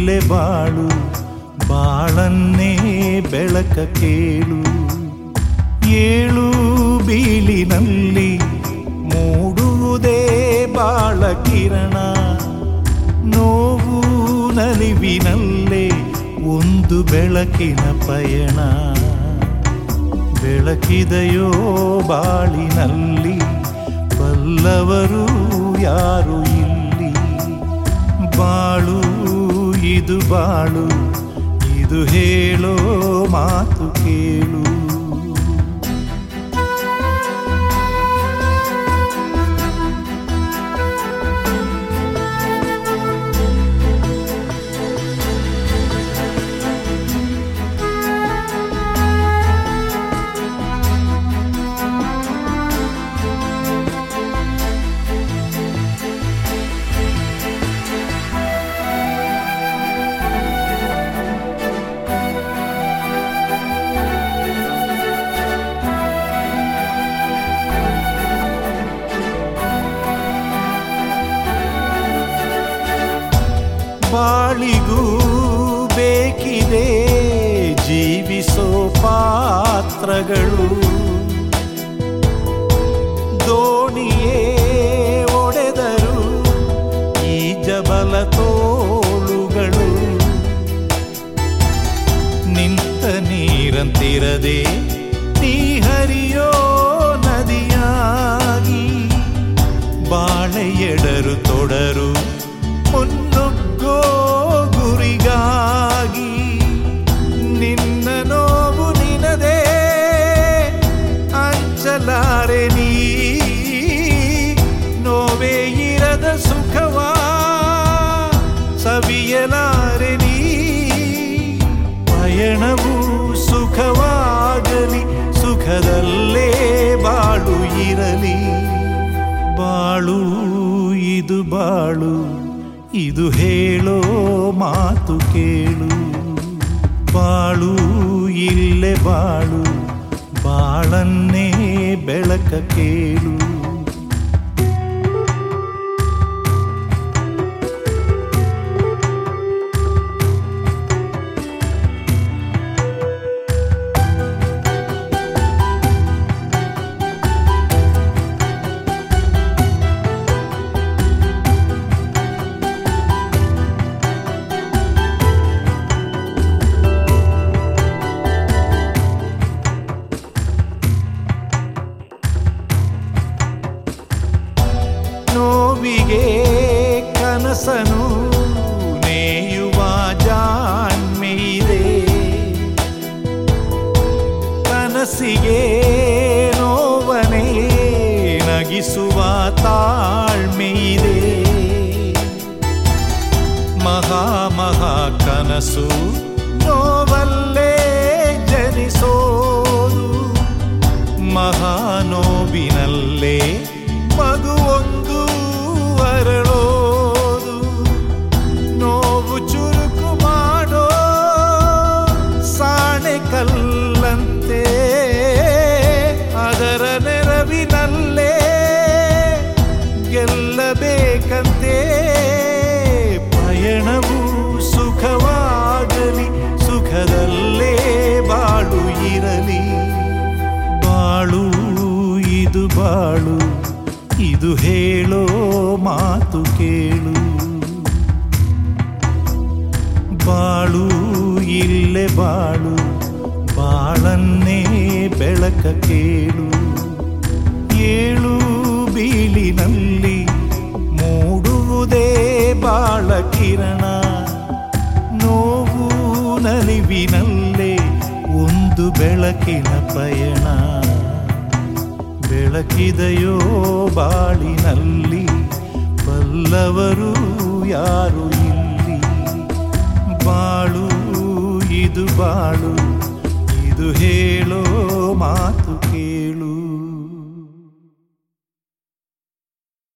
ಇಲ್ಲೇ ಬಾಳು ಬಾಳನ್ನೇ ಬೆಳಕ ಕೇಳು ಏಳು ಬೀಳಿನಲ್ಲಿ ಮೂಡುವುದೇ ಬಾಳ ಕಿರಣ ನೋವು ನಲಿವಿನಲ್ಲೇ ಒಂದು ಬೆಳಕಿನ ಪಯಣ ಬೆಳಕಿದೆಯೋ ಬಾಳಿನಲ್ಲಿ ಬಲ್ಲವರು ಯಾರು ಇಲ್ಲಿ ಬಾಳು ಇದು ಬಾಳು ಇದು ಹೇಳೋ ಮಾತು ಕೇಳು ಬಾಳಿಗೂ ಬೇಕಿದೆ ಜೀವಿಸೋ ಪಾತ್ರಗಳು ದೋಣಿಯೇ ಒಡೆದರು ಈ ಜಬಲ ತೋಳುಗಳು ನಿಂತ ನೀರಂತಿರದೆ ನೀ ಹರಿಯೋ ನದಿಯಾಗಿ ಬಾಳೆ ಎಡರು ತೊಡರು ಮುನ್ನುಗ್ಗೋ ಗುರಿಗಾಗಿ ನಿನ್ನ ನೋವು ನಿನದೇ ಅಂಚಲಾರೆ ನೀ ನೋವೇ ಇರದ ಸುಖವಾ ಸವಿಯಲಾರೆ ನೀ ಪಯಣವು ಸುಖವಾಗಲಿ ಸುಖದಲ್ಲೇ ಬಾಳು ಇರಲಿ ಬಾಳು ಇದು ಬಾಳು ಇದು ಹೇಳೋ ಮಾತು ಕೇಳು ಬಾಳು ಇಲ್ಲೇ ಬಾಳು ಬಾಳನ್ನೇ ಬೆಳಕ ಕೇಳು ನೋವಿಗೆ ಕನಸನು ನೇಯುವ ಜಾಣ್ಮೆ ಇದೆ ಕನಸಿಗೆ ನೋವನೇ ನಗಿಸುವ ತಾಳ್ಮೆ ಇದೆ ಮಹಾ ಮಹಾ ಕನಸು ನೋವಲ್ಲೇ ಜನಿಸೋದು ಮಹಾನೋವಿನಲ್ಲೇ ಮಗುವೊಂದು ಅರಳೋದು ನೋವು ಚುರುಕು ಮಾಡೋ ಸಾಣೆ ಕಲ್ಲಂತೆ ಅದರ ನೆರವಿನಲ್ಲೇ ಗೆಲ್ಲಬೇಕಂತೆ ಪಯಣವು ಸುಖವಾಗಲಿ ಸುಖದಲ್ಲೇ ಬಾಳು ಇರಲಿ ಬಾಳು ಇದು ಬಾಳು ಇದು ಹೇಳೋ ಮಾತು ಕೇಳು ಬಾಳು ಇಲ್ಲೇ ಬಾಳು ಬಾಳನ್ನೇ ಬೆಳಕ ಕೇಳು ಏಳು ಬೀಳಿನಲ್ಲಿ ಮೂಡುವುದೇ ಬಾಳ ಕಿರಣ ನೋವು ನಲಿವಿನಲ್ಲೇ ಒಂದು ಬೆಳಕಿನ ಪಯಣ ಬೆಳಕಿದೆಯೋ ಬಾಳಿನಲ್ಲಿ ಬಲ್ಲವರು ಯಾರು ಇಲ್ಲಿ ಬಾಳು ಇದು ಬಾಳು ಇದು ಹೇಳೋ ಮಾತು ಕೇಳು